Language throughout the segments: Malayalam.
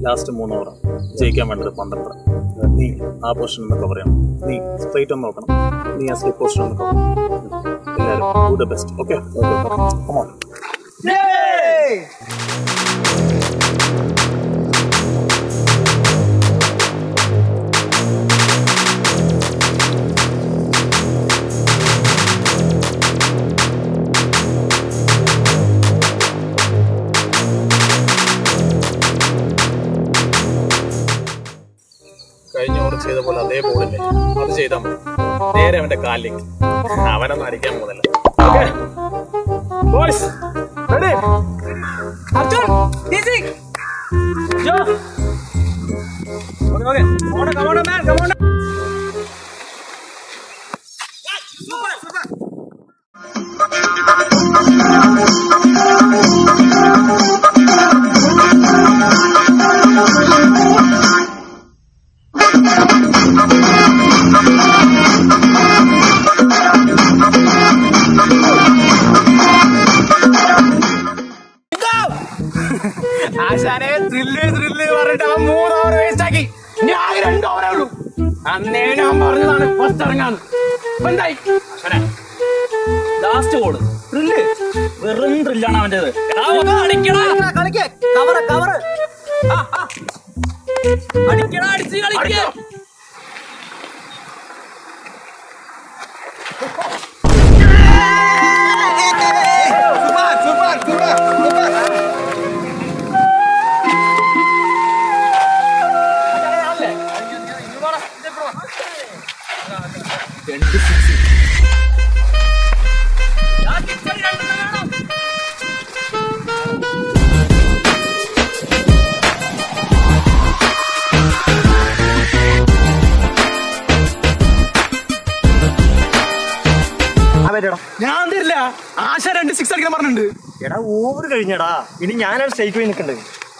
ലാസ്റ്റ് മൂന്ന് ഓവറാണ് ജയിക്കാൻ വേണ്ടത് പന്ത്രണ്ട് നീ ആ പൊസിഷൻ ഒന്ന് കവർ ചെയ്യണം നീ സ്ട്രൈറ്റ് ഒന്ന് നോക്കണം നീ ആ സ്ലിപ്പ് പൊസിഷൻ ഒന്ന് കവർ എല്ലാവരും do the best okay come on കഴിഞ്ഞ ഓവർ ചെയ്ത പോലെ അതേ ബോളില്ലേ അത് ചെയ്താൽ മതി നേരെ അവന്റെ കാലിലേക്ക് അവനൊന്നും അടിക്കാൻ പോകുന്നില്ല okay boys ready Arjun easy Joe okay okay come on come on man come on ആശാനെ ത്രില്ല് ത്രില്ല് പറഞ്ഞിട്ട് അവൻ മൂന്ന് ഓവർ വേസ്റ്റ് ആക്കി ഇനി ആകെ രണ്ട് ഓവറേ ഉള്ളൂ അന്നേ ഞാൻ പറഞ്ഞതാണ് ഫസ്റ്റ് ഇറങ്ങാന്ന് ഇപ്പൊ എന്തായി ആശാനെ ലാസ്റ്റ് ബോള് ത്രില്ല് വെറും ത്രില്ലാണ് അവന്റേത് കളിക്കടാ കവറ് കവറ് അടിക്കടാ അടിച്ച് കളിക്ക ഞാൻ തരില്ല ആശ രണ്ട് സിക്സ് അടിക്കാൻ പറഞ്ഞിട്ടുണ്ട് എടാ ഓവർ കഴിഞ്ഞടാ ഇനി ഞാനാണ് സ്റ്റേക്ക് പോയി നിൽക്കണ്ടത്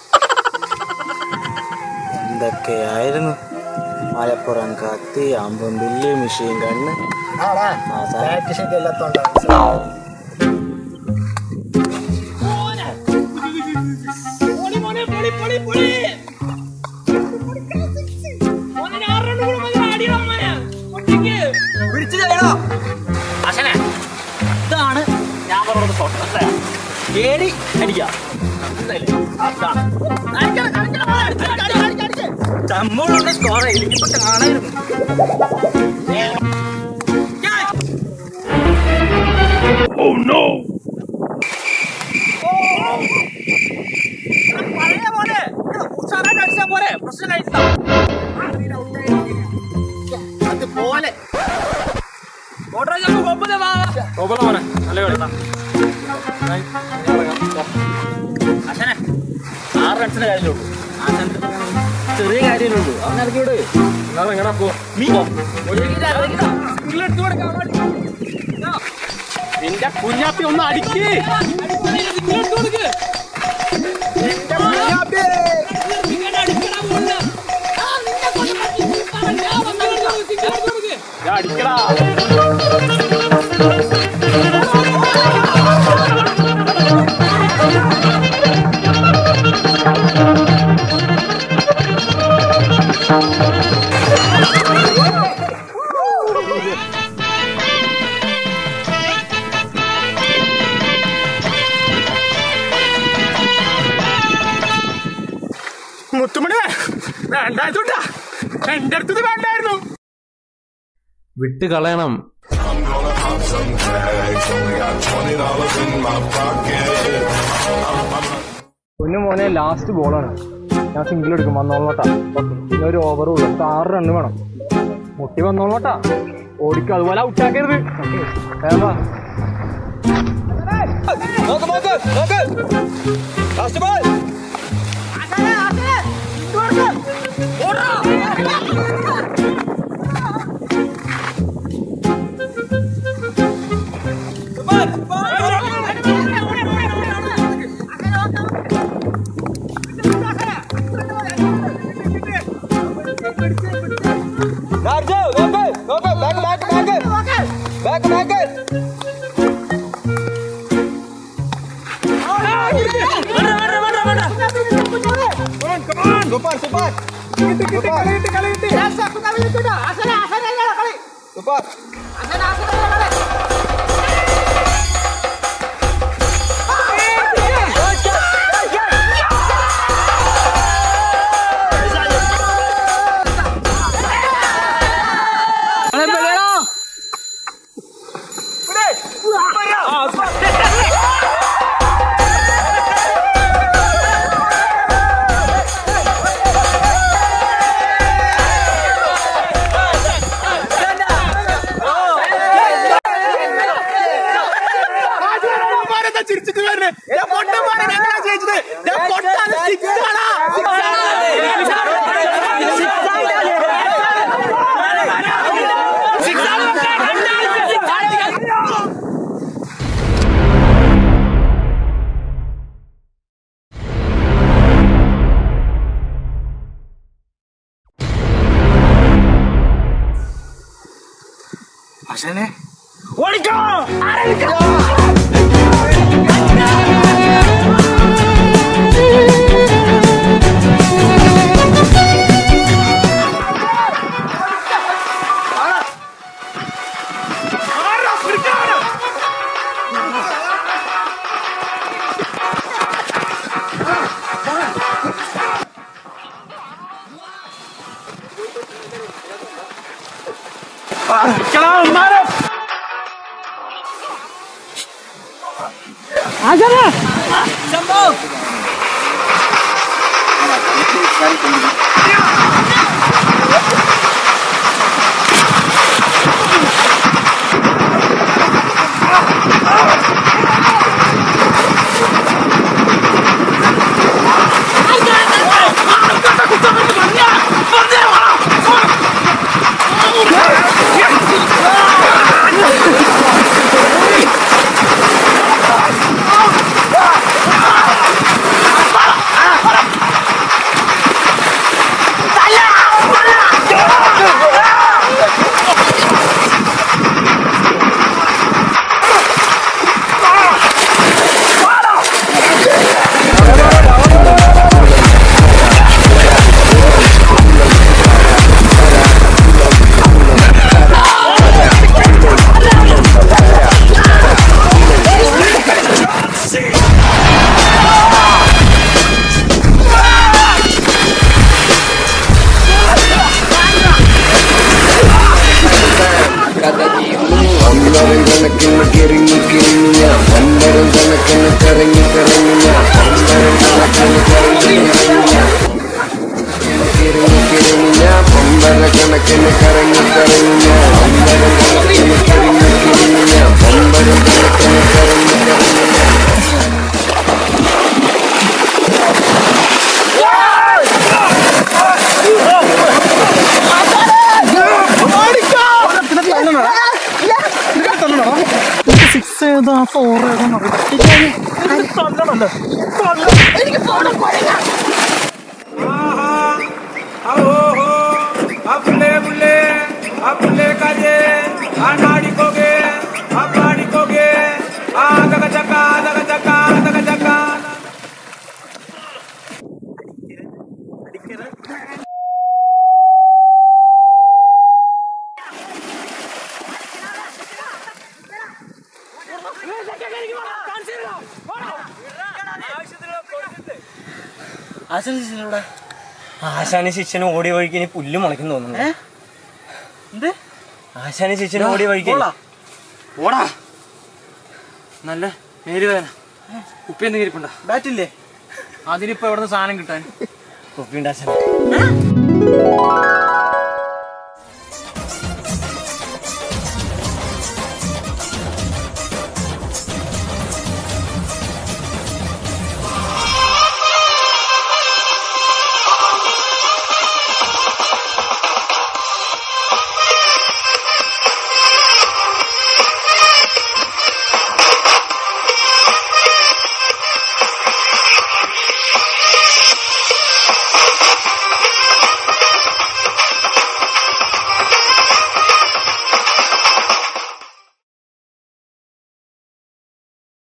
എന്തൊക്കെയായിരുന്നു മലപ്പുറം കത്തി അമ്പം ബില്ല് മിഷീൻ കണ്ണ് ആ സാ- ആശാനെ ഇതാണ് ഞാൻ പറഞ്ഞത് ഷോട്ട് മനസ്സിലായോ ഏടി അടിക്കാം മനസ്സിലായില്ലേ? അതാണ്. അടിക്കണം, അടിക്കണം, അടിക്കണം, അടിക്കണം, അടിക്കണം, അടിക്കണം. ചമ്മളുണ്ട് സ്കോർ ഇപ്പൊ കാണായിരുന്നു പഴയ പോലെ ഉഷാറായിട്ട് അടിച്ചാ പോരെ പ്രശ്നം കഴിച്ചാ അതുപോലെ ഓട്ടോ ഞങ്ങൾ കൊമ്പത് വാ അച്ഛനെ ആറ് റൺസിന്റെ കാര്യമുള്ളൂ ചെറിയ കാര്യമുള്ളൂ അവൻ ഇറക്കി വിട് നീ പോ. ഒഴുകിയില്ല, ഒഴുകിയില്ല. നിങ്ങൾ എടുത്ത് കൊടുക്കാം, അവൻ അടിക്കും. നിന്റെ കുഞ്ഞാപ്പി ഒന്ന് അടിക്ക് നിങ്ങൾ എടുത്ത് കൊടുക്ക്. നിന്റെ കുഞ്ഞാപ്പി. നിങ്ങൾ അടിക്കടാ മുകളില്. ആ, നിന്നെ കൊണ്ട് പറ്റി. പറഞ്ഞാ വന്നത് നിങ്ങൾ എടുത്ത് കൊടുക്ക്. ഞാൻ അടിക്കടാ മുത്തുമണി വേണ്ടായിരുന്നുണ്ടാ എന്റെ അടുത്തത് വേണ്ടായിരുന്നു വിട്ട് കളയണം പൊന്നു മോനെ ലാസ്റ്റ് ബോളാണ് ഞാൻ സിംഗിൾ എടുക്കും വന്നോളോട്ടാ പിന്നെ ഒരു ഓവർ ഉള്ളു നമുക്ക് ആറ് റണ്ണ് വേണം മുട്ടി വന്നോളോട്ടാ ഓടിക്കും അതുപോലെ ഔട്ടാക്കരുത് വേണ്ട നോക്ക് നോക്ക് നോക്ക് ലാസ്റ്റ് ബോൾ ബാക്ക് ബാക്ക് പമ്പരം കണക്കിന് കിറങ്ങി കിറങ്ങി ഞാൻ പമ്പരം കണക്കിന് കറങ്ങി കറങ്ങി ഞാൻ പമ്പരം കണക്കിന് കറങ്ങി കറങ്ങി ഞാൻ കിറങ്ങി കിറങ്ങി ഞാൻ പമ്പര കണക്കിന് കറങ്ങി കറങ്ങി ഞാൻ പമ്പരം കണക്കിന് കിറങ്ങി കിറങ്ങി ഞാൻ പമ്പരം കണക്കിന് കറങ്ങി കറങ്ങി ഞാൻ സിക്സ് ഏതാ ഫോർ ഏതാ തല്ലണല്ലോ ಅಪ್ಪಲೆ ಬುಲ್ಲೆ ಅಪ್ಪಲೆ ಕಾಜೆ ಆ ನಾಡಿಕೋಗೆ ಆ ಪ್ರಾಣಿಕೋಗೆ ಆ ದಗ ಚಕ ದಗ ಚಕ ದಗ ಚಕ ആശാന് ശിഷ്യന് ഓടി വഴിക്ക് ഇനി പുല്ല് മുളയ്ക്കുന്നു തോന്നുന്നു എന്ത് ആശാന് ശിഷ്യന് ഓടി വഴിക്ക് ഓടാ നല്ല മേലുവേദന ഉപ്പി എന്തെങ്കിലും ഇരിപ്പുണ്ടോ ബാറ്റില്ലേ അതിനിപ്പോ എവിടെ നിന്ന് സാധനം കിട്ടാൻ കുപ്പിയുണ്ട് ആശാൻ